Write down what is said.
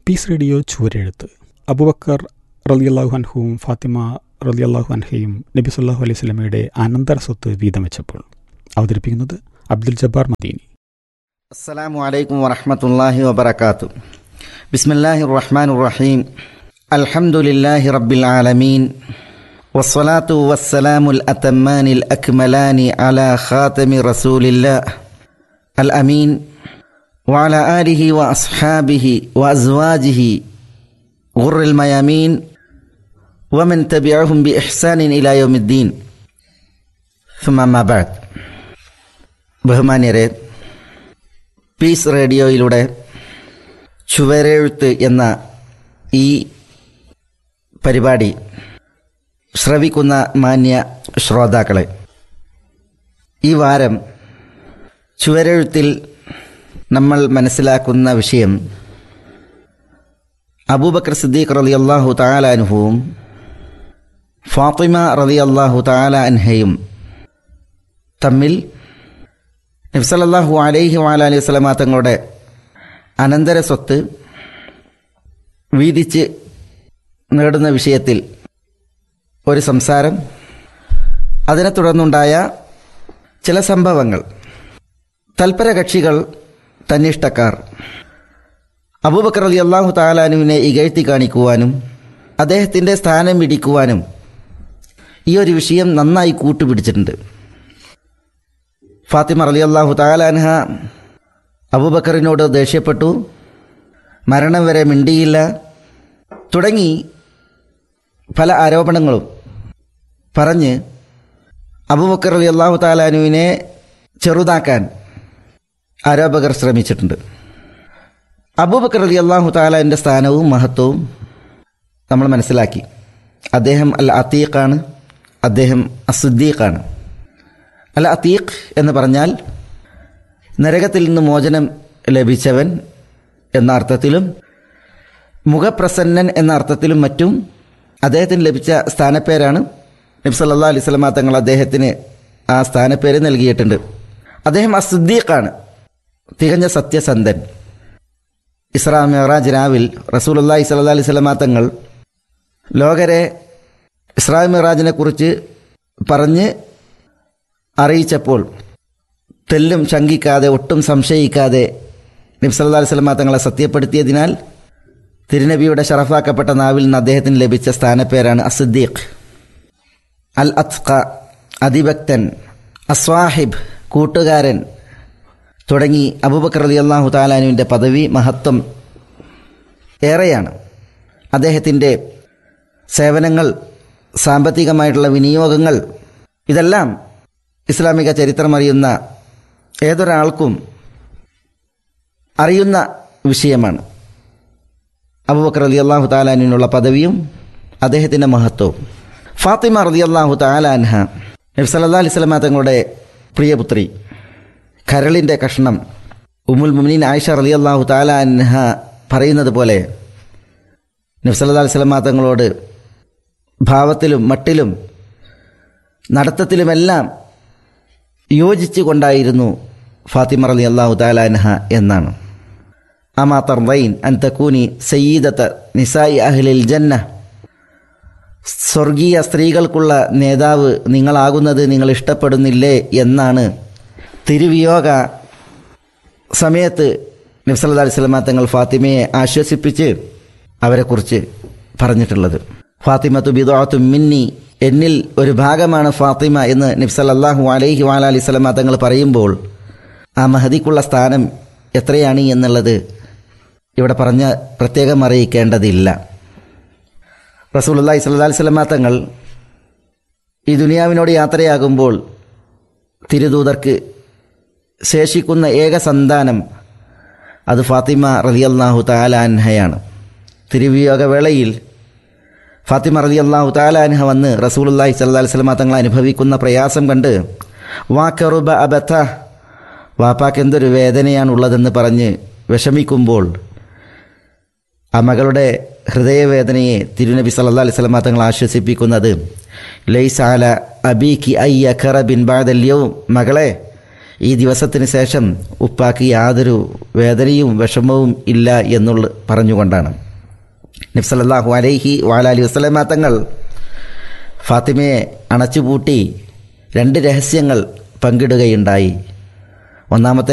piece radio ചുവരെഴുത്ത് Abubakar റലിയല്ലാഹു അൻഹുവും ഫാത്തിമ റലിയല്ലാഹു അൻഹയും നബി സല്ലാഹു അലൈഹി സ്വലമയുടെ അനന്തര സ്വത്ത് വീതം വെച്ചപ്പോൾ അവതരിപ്പിക്കുന്നത് അബ്ദുൽ ജബ്ബാർ മദീനി السلام عليكم ورحمة الله وبركاته بسم الله الرحمن الرحيم الحمد لله رب العالمين والصلاة والسلام الأتمان الأكملان على خاتم رسول الله الأمين وعلى آله وأصحابه وأزواجه غر الميامين ومن تبعهم بإحسان إلى يوم الدين ثم ما بعد ബഹുമാന്യരെ പീസ് റേഡിയോയിലൂടെ ചുവരെഴുത്ത് എന്ന ഈ പരിപാടി ശ്രവിക്കുന്ന മാന്യ ശ്രോതാക്കളെ ഈ വാരം ചുവരെഴുത്തിൽ നമ്മൾ മനസ്സിലാക്കുന്ന വിഷയം അബൂബക്കർ സിദ്ദീഖ് റലി അള്ളാഹു താലാനുഹുവും ഫാത്തിമ റലി അള്ളാഹു താല അൻഹയും തമ്മിൽ നബ്സലല്ലാഹു അലൈഹി വാല അലൈഹി സ്വലമ തങ്ങളുടെ അനന്തര സ്വത്ത് വീതിച്ച് നേടുന്ന വിഷയത്തിൽ ഒരു സംസാരം അതിനെ തുടർന്നുണ്ടായ ചില സംഭവങ്ങൾ തൽപര കക്ഷികൾ തന്നിഷ്ടക്കാർ അബൂബക്കർ അലി അള്ളാഹു താലാനുവിനെ ഇകഴ്ത്തി കാണിക്കുവാനും അദ്ദേഹത്തിൻ്റെ സ്ഥാനം ഇടിക്കുവാനും ഈ ഒരു വിഷയം നന്നായി കൂട്ടുപിടിച്ചിട്ടുണ്ട് ഫാത്തിമ റലി അള്ളാഹു താലാൻഹ അബൂബക്കറിനോട് ദേഷ്യപ്പെട്ടു മരണം വരെ മിണ്ടിയില്ല തുടങ്ങി പല ആരോപണങ്ങളും പറഞ്ഞ് അബൂബക്കർ അലി അള്ളാഹു താലാനുവിനെ ചെറുതാക്കാൻ ആരോപകർ ശ്രമിച്ചിട്ടുണ്ട് അബൂബക്കർ അലി അള്ളാഹു താലാൻ്റെ സ്ഥാനവും മഹത്വവും നമ്മൾ മനസ്സിലാക്കി അദ്ദേഹം അൽ അത്തീഖാണ് അദ്ദേഹം അസുദ്ദീഖാണ് അൽ അത്തീഖ് എന്ന് പറഞ്ഞാൽ നരകത്തിൽ നിന്ന് മോചനം ലഭിച്ചവൻ എന്ന അർത്ഥത്തിലും മുഖപ്രസന്നൻ എന്ന അർത്ഥത്തിലും മറ്റും അദ്ദേഹത്തിന് ലഭിച്ച സ്ഥാനപ്പേരാണ് നബി സല്ലാ അലൈഹി സ്വലമ തങ്ങൾ അദ്ദേഹത്തിന് ആ സ്ഥാനപ്പേര് നൽകിയിട്ടുണ്ട് അദ്ദേഹം അസുദ്ദീഖാണ് തികഞ്ഞ സത്യസന്ധൻ ഇസ്രാ മെഹറാജ് രാവിൽ റസൂലുല്ലാഹി സല്ലാ അലൈഹി സ്വലമ തങ്ങൾ ലോകരെ ഇസ്രാ മെഹറാജിനെ കുറിച്ച് പറഞ്ഞ് അറിയിച്ചപ്പോൾ തെല്ലും ശങ്കിക്കാതെ ഒട്ടും സംശയിക്കാതെ നബ്സല്ലാ അലൈഹി സ്വലമ തങ്ങളെ സത്യപ്പെടുത്തിയതിനാൽ തിരുനബിയുടെ ഷറഫാക്കപ്പെട്ട നാവിൽ നിന്ന് അദ്ദേഹത്തിന് ലഭിച്ച സ്ഥാനപ്പേരാണ് അസിദ്ദീഖ് അൽ അത്ഖ അതിഭക്തൻ അസ്വാഹിബ് കൂട്ടുകാരൻ തുടങ്ങി അബൂബക്കർ അലി അള്ളാഹു താലാനുവിൻ്റെ പദവി മഹത്വം ഏറെയാണ് അദ്ദേഹത്തിൻ്റെ സേവനങ്ങൾ സാമ്പത്തികമായിട്ടുള്ള വിനിയോഗങ്ങൾ ഇതെല്ലാം ഇസ്ലാമിക ചരിത്രമറിയുന്ന ഏതൊരാൾക്കും അറിയുന്ന വിഷയമാണ് അബൂബക്കർ അലി അള്ളാഹു താലാനിനുള്ള പദവിയും അദ്ദേഹത്തിൻ്റെ മഹത്വവും ഫാത്തിമ റലി അള്ളാഹു താലാൻഹ നബ്സല്ലാ അലൈഹി സ്വലമ തങ്ങളുടെ പ്രിയപുത്രി കരളിൻ്റെ കഷ്ണം ഉമുൽ മുമിനീൻ ആയിഷ റലി അള്ളാഹു താലാൻഹ പറയുന്നത് പോലെ നബ്സല്ലാ അലൈഹി സ്വലമ തങ്ങളോട് ഭാവത്തിലും മട്ടിലും നടത്തത്തിലുമെല്ലാം യോജിച്ചു കൊണ്ടായിരുന്നു ഫാത്തിമ റലി അള്ളാഹു താലാൻഹ എന്നാണ് അമാ തർവൈൻ അൻ തക്കൂനി സയ്യീദത്ത് നിസായി അഹ്ലിൽ ജന്ന സ്വർഗീയ സ്ത്രീകൾക്കുള്ള നേതാവ് നിങ്ങളാകുന്നത് നിങ്ങൾ ഇഷ്ടപ്പെടുന്നില്ലേ എന്നാണ് തിരുവിയോഗ സമയത്ത് നബ്സല്ലാ അലൈഹി സ്വലമ തങ്ങൾ ഫാത്തിമയെ ആശ്വസിപ്പിച്ച് അവരെക്കുറിച്ച് പറഞ്ഞിട്ടുള്ളത് ഫാത്തിമത്തു ബിദോത്തു മിന്നി എന്നിൽ ഒരു ഭാഗമാണ് ഫാത്തിമ എന്ന് നബ്സല്ലാഹു അലൈഹി വാല അലൈഹി സ്വലമ തങ്ങൾ പറയുമ്പോൾ ആ മഹദിക്കുള്ള സ്ഥാനം എത്രയാണ് എന്നുള്ളത് ഇവിടെ പറഞ്ഞ പ്രത്യേകം അറിയിക്കേണ്ടതില്ല റസൂലുല്ലാഹി സ്വല്ലാ അലൈഹി സ്വലമ തങ്ങൾ ഈ ദുനിയാവിനോട് യാത്രയാകുമ്പോൾ തിരുദൂതർക്ക് ശേഷിക്കുന്ന ഏക സന്താനം അത് ഫാത്തിമ റലിയല്ലാഹു താലാൻഹയാണ് തിരുവിയോഗ വേളയിൽ ഫാത്തിമ റലി അള്ളാഹു താലാൻഹ വന്ന് റസൂലുല്ലാഹി സല്ലാ അലൈഹി സ്വലമ തങ്ങൾ അനുഭവിക്കുന്ന പ്രയാസം കണ്ട് വാക്കറുബ അബത്ത വാപ്പാക്ക് എന്തൊരു വേദനയാണുള്ളതെന്ന് പറഞ്ഞ് വിഷമിക്കുമ്പോൾ ആ മകളുടെ ഹൃദയവേദനയെ തിരുനബി സല്ലാ അലൈഹി സ്വലമ തങ്ങൾ ആശ്വസിപ്പിക്കുന്നത് ലൈസാല അബീക്കി ഐ അഖറ ബിൻ ബാദല്യവും മകളെ ഈ ദിവസത്തിന് ശേഷം ഉപ്പാക്ക് യാതൊരു വേദനയും വിഷമവും ഇല്ല എന്നുള്ള പറഞ്ഞുകൊണ്ടാണ് നബ്സലല്ലാഹു അലൈഹി വാലാലി വസ്ലമ തങ്ങൾ ഫാത്തിമയെ അണച്ചുപൂട്ടി രണ്ട് രഹസ്യങ്ങൾ പങ്കിടുകയുണ്ടായി ഒന്നാമത്തെ